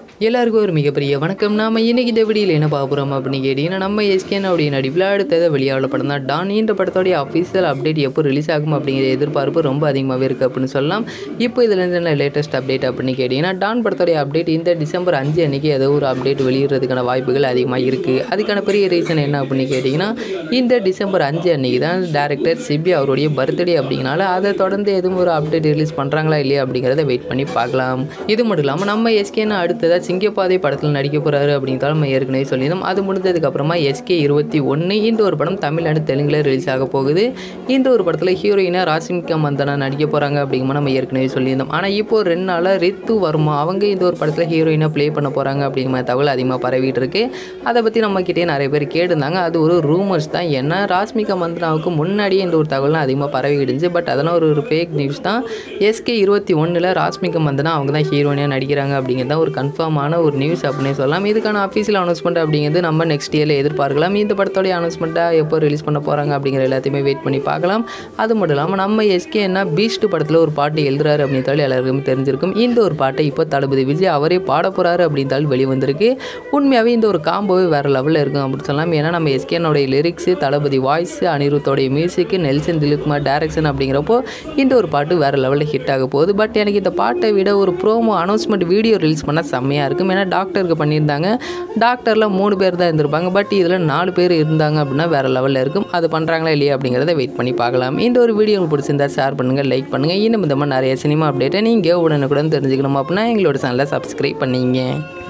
எல்லாருக்கும் ஒரு மிகப்பெரிய வணக்கம் நாம இன்னைக்கு இந்த வீடியோவில் என்ன பார்க்க போகிறோம் அப்படின்னு கேட்டிங்கன்னா நம்ம எஸ்கேன் அப்படியே நடிப்பில் அடுத்தது வெளியாகல படம் தான் டான் இந்த படத்தோடைய அஃபீஷியல் அப்டேட் எப்போ ரிலீஸ் ஆகும் அப்படிங்கிற எதிர்பார்ப்பு ரொம்ப அதிகமாகவே இருக்குது அப்படின்னு சொல்லலாம் இப்போ இதில் இருந்து என்ன லேட்டஸ்ட் அப்டேட் அப்படின்னு கேட்டிங்கன்னா டான் படத்தோடைய அப்டேட் இந்த டிசம்பர் அஞ்சு அன்னைக்கு ஏதோ ஒரு அப்டேட் வெளியிடுறதுக்கான வாய்ப்புகள் அதிகமாக இருக்குது அதுக்கான பெரிய ரீசன் என்ன அப்படின்னு கேட்டிங்கன்னா இந்த டிசம்பர் அஞ்சு அன்னைக்கு தான் டேரக்டர் சிபி அவருடைய பர்த்டே அப்படிங்கனால அதை தொடர்ந்து எதுவும் ஒரு அப்டேட் ரிலீஸ் பண்ணுறாங்களா இல்லையா அப்படிங்கிறத வெயிட் பண்ணி பார்க்கலாம் இது மட்டும் இல்லாமல் நம்ம எஸ்கேன்னு அடுத்ததாக சிங்கப்பாதை படத்தில் நடிக்க போகிறாரு அப்படிங்கிறத நம்ம ஏற்கனவே சொல்லியிருந்தோம் அது முடிஞ்சதுக்கப்புறமா எஸ்கே இருபத்தி ஒன்று இந்த ஒரு படம் தமிழ் அண்ட் தெலுங்கில் ரிலீஸ் ஆக போகுது இந்த ஒரு படத்தில் ஹீரோயினாக ராஷ்மிகா மந்தனா நடிக்க போகிறாங்க அப்படிங்கிற நம்ம ஏற்கனவே சொல்லியிருந்தோம் ஆனால் இப்போ ரெண்டு நாளாக ரித்து வர்மா அவங்க இந்த ஒரு படத்தில் ஹீரோயினாக ப்ளே பண்ண போகிறாங்க அப்படிங்கிற மாதிரி தகவல் அதிகமாக பரவிட்டு இருக்கு அதை பற்றி நம்ம கிட்டே நிறைய பேர் கேட்டிருந்தாங்க அது ஒரு ரூமர்ஸ் தான் ஏன்னா ராஷ்மிகா மந்தனாவுக்கு முன்னாடியே இந்த ஒரு தகவலாம் அதிகமாக பரவிடுச்சு பட் அதெல்லாம் ஒரு ஒரு ஃபேக் நியூஸ் தான் எஸ்கே இருபத்தி ஒன்றில் ராஷ்மிகா மந்தனா அவங்க தான் ஹீரோயினாக நடிக்கிறாங்க அப்படிங்கிறது தான் ஒரு கன்ஃபார்மான ஒரு நியூஸ் அப்படின்னே சொல்லலாம் இதுக்கான அஃபீஷியல் அனௌன்ஸ்மெண்ட் அப்படிங்கிறது நம்ம நெக்ஸ்ட் இயரில் எதிர்பார்க்கலாம் இந்த படத்தோடைய அனௌன்ஸ்மெண்ட்டாக எப்போ ரிலீஸ் பண்ண போகிறாங்க அப்படிங்கிற எல்லாத்தையுமே வெயிட் பண்ணி பார்க்கலாம் அது மட்டும் இல்லாமல் நம்ம எஸ்கே என்ன பீஸ்ட் படத்தில் ஒரு பாட்டு எழுதுறாரு அப்படின்றாலும் எல்லாருக்குமே தெரிஞ்சிருக்கும் இந்த ஒரு பாட்டை இப்போ தளபதி விஜய் அவரே பாட போகிறாரு அப்படின்றாலும் வெளிவந்திருக்கு உண்மையாகவே இந்த ஒரு காம்போவே வேறு லெவலில் இருக்கும் அப்படின்னு சொல்லலாம் ஏன்னா நம்ம எஸ்கேனோடைய லிரிக்ஸு தளபதி வாய்ஸ் அனிருத்தோடைய மியூசிக்கு நெல்சன் திலீப்குமார் டேரக்ஷன் அப்படிங்கிறப்போ இந்த ஒரு பாட்டு வேறு லெவலில் ஹிட் ஆக போகுது பட் எனக்கு இந்த பாட்டை விட ஒரு ப்ரோமோ அனௌன்ஸ்மெண்ட் வீடியோ ரிலீஸ் பண்ணால் செம்மையாக இருக்கும் ஏன்னா டாக்டருக்கு பண்ணியிருந்தாங்க டாக்டரில் மூணு பேர் தான் இருந்திருப்பாங்க பட் இதில் நாலு பேர் இருந்தாங்க அப்படின்னா வேறு லெவலில் இருக்கும் அது பண்ணுறாங்களா இல்லையா அப்படிங்கிறத வெயிட் பண்ணி பார்க்கலாம் இந்த ஒரு வீடியோ உங்களுக்கு பிடிச்சிருந்தா ஷேர் பண்ணுங்கள் லைக் பண்ணுங்கள் இன்னும் இந்த மாதிரி நிறைய சினிமா அப்டேட்டை நீங்கள் உடனுக்குடன் தெரிஞ்சுக்கணும் அப்படின்னா எங்களோட சேனலை சப்ஸ்கிரைப் பண்ணிங்க